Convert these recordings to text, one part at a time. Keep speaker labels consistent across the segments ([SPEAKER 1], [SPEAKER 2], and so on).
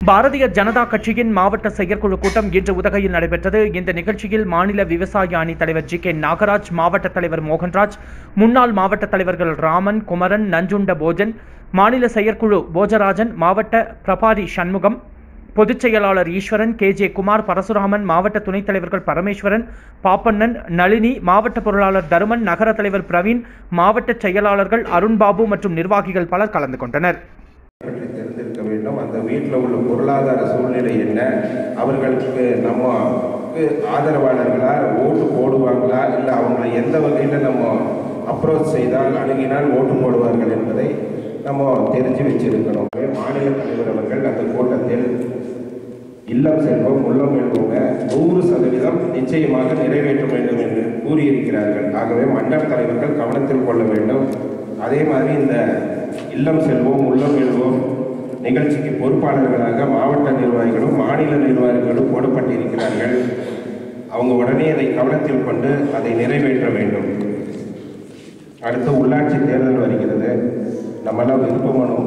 [SPEAKER 1] பாரதிய ஜனதா கட்சியின் மாவட்ட செயற்குழு கூட்டம் இன்று உதகையில் நடைபெற்றது இந்த நிகழ்ச்சியில் மாநில விவசாய அணி தலைவர் ஜி கே நாகராஜ் மாவட்ட தலைவர் மோகன்ராஜ் முன்னாள் மாவட்ட தலைவர்கள் ராமன் குமரன் நஞ்சுண்ட போஜன் மாநில செயற்குழு போஜராஜன் மாவட்ட பிரபாரி சண்முகம் பொதுச் செயலாளர் ஈஸ்வரன் கே ஜே குமார் பரசுராமன் மாவட்ட துணைத் தலைவர்கள் பரமேஸ்வரன் பாப்பண்ணன் நளினி மாவட்ட பொருளாளர் தருமன் நகர தலைவர் பிரவீன் மாவட்ட செயலாளர்கள் அருண்பாபு மற்றும் நிர்வாகிகள் பலர் கலந்து கொண்டனர்
[SPEAKER 2] பற்றி தெரிந்திருக்க வேண்டும் அந்த வீட்டில் உள்ள பொருளாதார சூழ்நிலை என்ன அவர்களுக்கு நமக்கு ஆதரவாளர்களா ஓட்டு போடுவாங்களா இல்லை அவங்களை எந்த வகையில் நம்ம அப்ரோச் செய்தால் அணுகினால் ஓட்டு போடுவார்கள் என்பதை நம்ம தெரிஞ்சு வச்சிருக்கணும் மாநில தலைவர் அவர்கள் அந்த கூட்டத்தில் இல்லம் செல்வம் உள்ளம் எழுவோங்க நூறு சதவீதம் நிச்சயமாக நிறைவேற்ற வேண்டும் என்று கூறியிருக்கிறார்கள் ஆகவே மண்டல தலைவர்கள் கவனத்தில் கொள்ள வேண்டும் அதே மாதிரி இந்த இல்லம் செல்வோம் உள்ளம் எழுவோம் நிகழ்ச்சிக்கு பொறுப்பாளர்களாக மாவட்ட நிர்வாகிகளும் மாநில நிர்வாகிகளும் போடப்பட்டிருக்கிறார்கள் அவங்க உடனே அதை கவனத்தில் கொண்டு அதை நிறைவேற்ற வேண்டும் அடுத்து உள்ளாட்சி தேர்தல் வருகிறது நம்மெல்லாம் விருப்ப மனு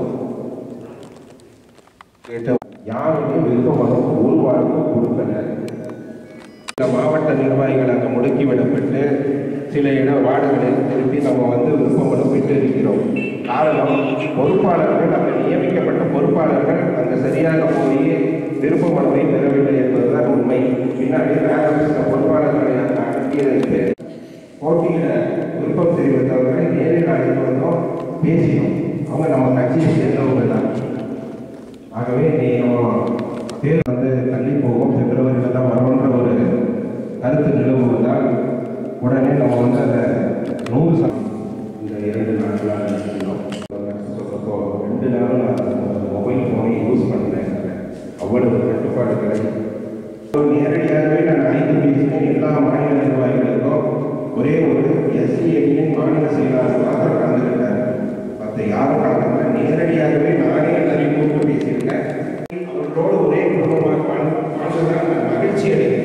[SPEAKER 2] கேட்டு யாருமே விருப்ப மனு ஒரு வாரம் கொடுக்கல சில மாவட்ட நிர்வாகிகள் அங்கே முடுக்கி விடப்பட்டு சில இட வார்டுகளில் திருப்பி நம்ம வந்து விருப்ப மனு பெற்று இருக்கிறோம் காரணம் பொறுப்பாளர்கள் அங்கே நியமிக்கப்பட்ட பொறுப்பாளர்கள் அங்கே சரியாக போய் விருப்ப மனுவை பெறவில்லை என்பதுதான் உண்மை பின்னாடி வேற சில பொறுப்பாளர்களை அங்கே அனுப்பியதற்கு போட்டியிட விருப்பம் தெரிவித்தவர்களை நேரில் அழைத்து வந்தோம் பேசினோம் அவங்க நம்ம கட்சியை சேர்ந்தவங்க தான் ஆகவே நீ தேர்தல் வந்து தள்ளி போகும் பிப்ரவரியில் தான் வரும்ன்ற ஒரு கருத்து நிலவுவதால் உடனே நம்ம வந்து அந்த நூறு சதவீதம் இந்த இரண்டு நாட்களாக நடத்தினோம் சொல்றப்போ ரெண்டு நாளும் நான் மொபைல் ஃபோனை யூஸ் பண்ணேன் அவ்வளவு கட்டுப்பாடுகளை நேரடியாகவே நான் ஐந்து பேசினேன் எல்லா மாநில நிர்வாகிகளுக்கும் ஒரே ஒரு எஸ்சி அணியின் மாநில செயலாளர் மாத்திரம் கலந்துக்கிட்டார் மற்ற யாரும் கலந்துக்கல நேரடியாகவே நானே எல்லாரையும் கூப்பிட்டு பேசியிருக்கேன் அவர்களோடு ஒரே குடும்பமாக வாழ்ந்து வாழ்ந்துதான் நான் மகிழ்ச்சி அடைகிறேன்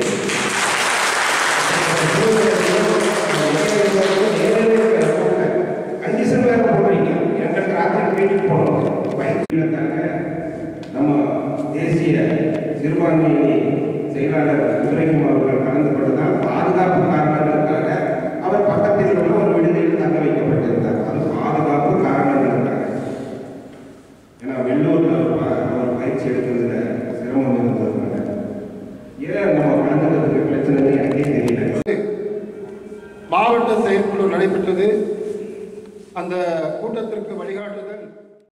[SPEAKER 2] கண்டிஷன் வேற போடுறீங்க எங்களுக்கு ராத்திரி மீட்டிங் போனோம் பயந்துட்டாங்க நம்ம தேசிய சிறுபான்மை செயலாளர் இப்ராஹிம் அவர்கள் கலந்து கொண்டதால் பாதுகாப்பு காரணங்களுக்காக அவர் பக்கத்தில் உள்ள ஒரு விடுதியில் தங்க வைக்கப்பட்டிருந்தார் அது பாதுகாப்பு காரணங்களுக்காக ஏன்னா வெள்ளூர்ல அவர் ப- அவர் பயிற்சி எடுக்கிறதுல சிரமம் இருந்ததுனால ஏன் நம்ம கலந்துக்கிறதுக்கு பிரச்சனை எனக்கே தெரியல
[SPEAKER 3] மாவட்ட செயற்குழு நடைபெற்றது அந்த கூட்டத்திற்கு வழிகாட்டுதல்